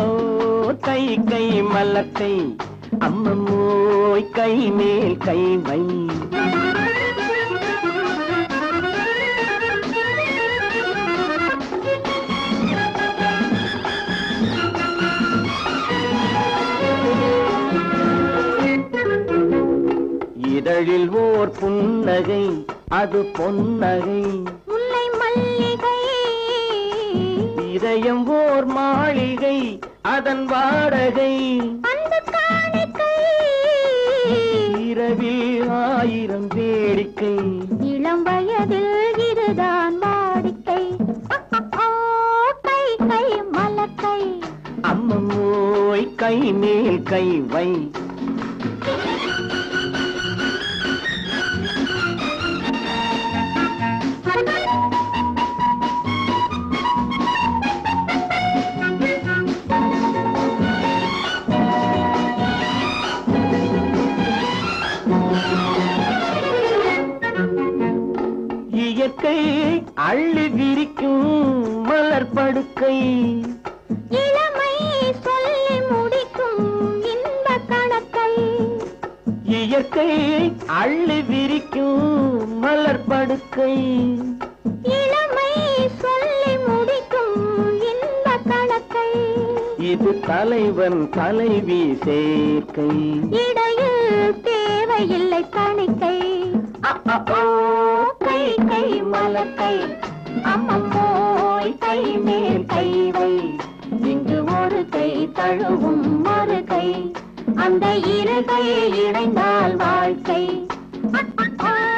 கை கை மலத்தை அம்மம்மோய் கை மேல் கை வை இதழில் ஓர் புன்னகை அது பொன்னகை முல்லை மல்லிகை இதயம் ஓர் மாளிகை அதன் வாடகை அந்த காணிக்கை இரவில் ஆயிரம் வேடிக்கை இளம் வயதில் இதுதான் வாடிக்கை ஓ, கை கை மலக்கை அம்மம்மோய் கை மேல் கை வை இயற்கை அள்ளி விரிக்கும் மலர் படுக்கை இளமை சொல்லி முடிக்கும் இன்ப கணக்கை இயற்கை அள்ளி விரிக்கும் மலர் படுக்கை இளமை சொல்லி முடிக்கும் இன்ப கணக்கை இது தலைவன் தலைவி சேர்க்கை இடையில் தேவையில்லை கணிக்கை அ, அ, ஓ, கை கை மலக்கை அம்மம்மோய் கை மேல் கை வை இங்கு ஒரு கை தழுவும் மறு கை அந்த இரு கை இணைந்தால் வாழ்க்கை